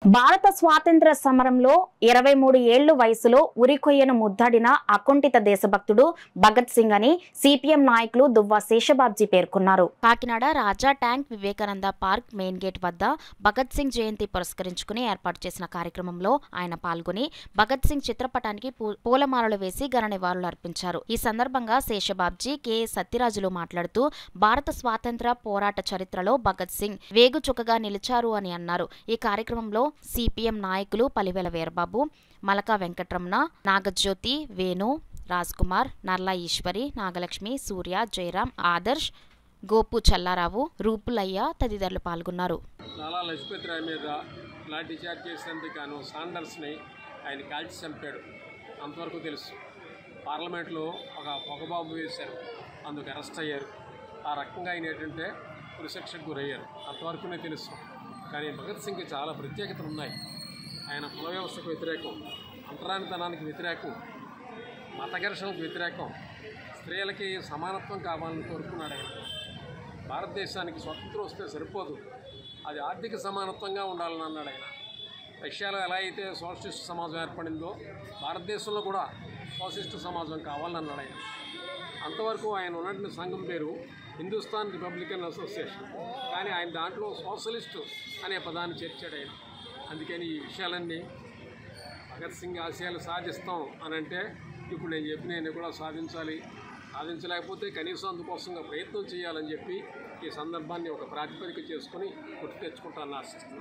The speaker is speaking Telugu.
భారత స్వాతంత్ర సమరంలో ఇరవై మూడు ఏళ్లు వయసులో ఉరికొయ్యను ముద్దడిన అకుంఠిత దేశభక్తుడు భగత్ సింగ్ అని సిపిఎం నాయకులు దువ్వా శేషబాబ్జీ పేర్కొన్నారు Kakinada Raja tank Vivekananda park main gate వద్ద భగత్ సింగ్ జయంతి పురస్కరించుకుని ఏర్పాటు చేసిన కార్యక్రమంలో ఆయన పాల్గొని భగత్ సింగ్ చిత్రపటానికి పూ- పూలమాలలు వేసి ఘన నివాళులు అర్పించారు ఈ సందర్భంగా శేషబాబ్జీ కె సత్యరాజులు మాట్లాడుతూ భారత స్వాతంత్ర పోరాట చరిత్రలో భగత్ సింగ్ వేగుచుకగా నిలిచారు అని అన్నారు ఈ కార్యక్రమంలో సిపిఎం నాయకులు పలివెల వీరబాబు మలకా వెంకట్రమణ నాగజ్యోతి వేణు రాజ్ కుమార్ నర్లా ఈశ్వరి నాగలక్ష్మి సూర్య జయరాం ఆదర్శ్ గోపు చల్లారావు రూపులయ్య తదితరులు పాల్గొన్నారు లాలా లజపతి రాయ్ మీద లాఠీ చార్జ్ చేసినందుకు గాను సాండర్స్ని ఆయన కాల్చి చంపాడు అంతవరకు తెలుసు పార్లమెంట్లో ఒక పొగబాంబు వేశారు అందుకు అరెస్ట్ అయ్యారు ఆ రకంగా ఆయన ఏంటంటే ఉరిశిక్షకు గురయ్యారు అంతవరకునే తెలుసు కానీ భగత్ సింగ్కి చాలా ప్రత్యేకతలు ఉన్నాయి ఆయన కుల వ్యవస్థకు వ్యతిరేకం అంటరానితనానికి వ్యతిరేకం మత ఘర్షణకు వ్యతిరేకం స్త్రీలకి సమానత్వం కావాలని కోరుకున్నాడు ఆయన భారతదేశానికి స్వతంత్రం వస్తే సరిపోదు అది ఆర్థిక సమానత్వంగా ఉండాలని అన్నాడు ఆయన రష్యాలో ఎలా అయితే సోషలిస్ట్ సమాజం ఏర్పడిందో భారతదేశంలో కూడా సోషలిస్ట్ సమాజం కావాలని అన్నాడు ఆయన అంతవరకు ఆయన ఉన్నటువంటి సంఘం పేరు హిందుస్థాన్ రిపబ్లికన్ అసోసియేషన్ కానీ ఆయన దాంట్లో సోషలిస్ట్ అనే పదాన్ని చేర్చాడు ఆయన అందుకని ఈ విషయాలన్నీ భగత్ సింగ్ ఆశయాలు సాధిస్తాం అని అంటే ఇప్పుడు నేను చెప్పిన కూడా సాధించాలి సాధించలేకపోతే కనీసం అందుకోసంగా ప్రయత్నం చేయాలని చెప్పి ఈ సందర్భాన్ని ఒక ప్రాతిపదిక చేసుకొని గుర్తు తెచ్చుకుంటానని ఆశిస్తున్నాను